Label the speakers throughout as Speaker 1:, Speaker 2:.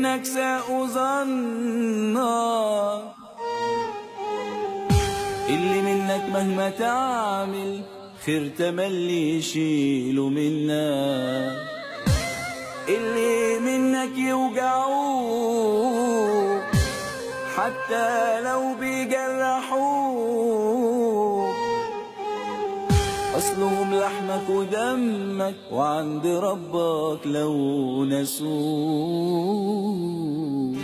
Speaker 1: منك ساء ظنا اللي منك مهما تعمل خير تملي يشيله منا اللي منك يوجعوك حتى لو بيجرحوك أصلهم لحمك ودمك وعند ربك لو نسوك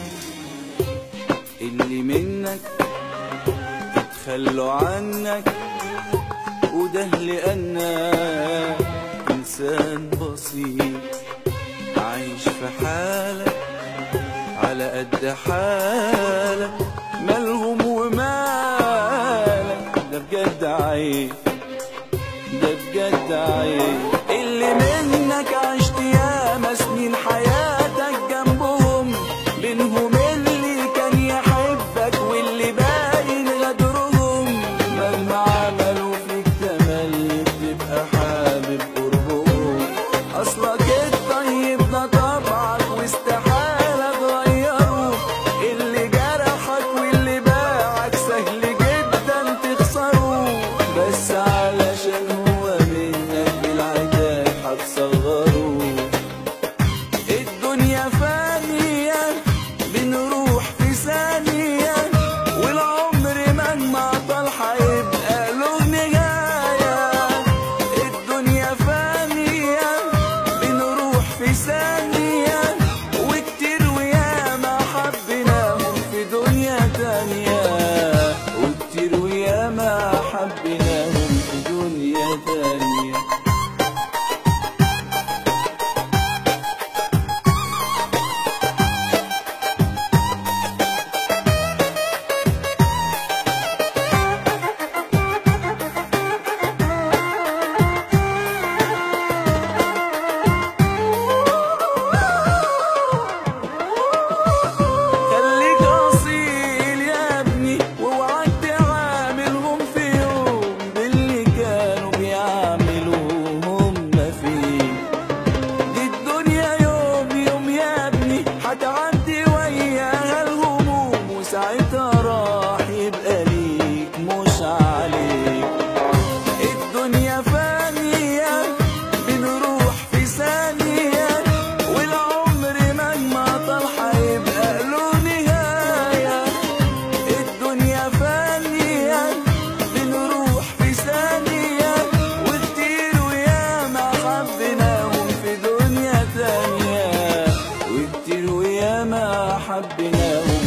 Speaker 1: اللي منك تخلوا عنك وده لأنك إنسان بسيط عايش في حالك على قد حالك مالهم ومالك ده بجد عيب ده بجد عيب اللي منك عشت ياما سنين حياتك جنبهم بينهم اللي كان يحبك واللي باين غدرهم مهما عملوا فيك تملي بتبقى حابب قربهم اصلك الطيب ده طبعك واستحالة تغيره اللي جرحك واللي باعك سهل جدا تخسره بس علشان هو منك بالعتاب هتصغره الدنيا فانية بنروح في ثانية والعمر مهما طال هيبقى له نهاية الدنيا فانية بنروح في ثانية وكتير وياما حبيناهم في دنيا تانية وكتير وياما حبيناهم في دنيا تانية خليك اصيل يا ابني واوعى تعاملهم في يوم باللي كانوا بيعملوهم ما فيه دي الدنيا يوم يوم يا ابني هتعدي وياها الهموم وساعتها راح يبقى ليك مش عليك الدنيا فانية بنروح في ثانية والعمر مهما طال هيبقى له نهاية الدنيا فانية بنروح في ثانية وكتير وياما حبيناهم في دنيا تانية وكتير وياما حبيناهم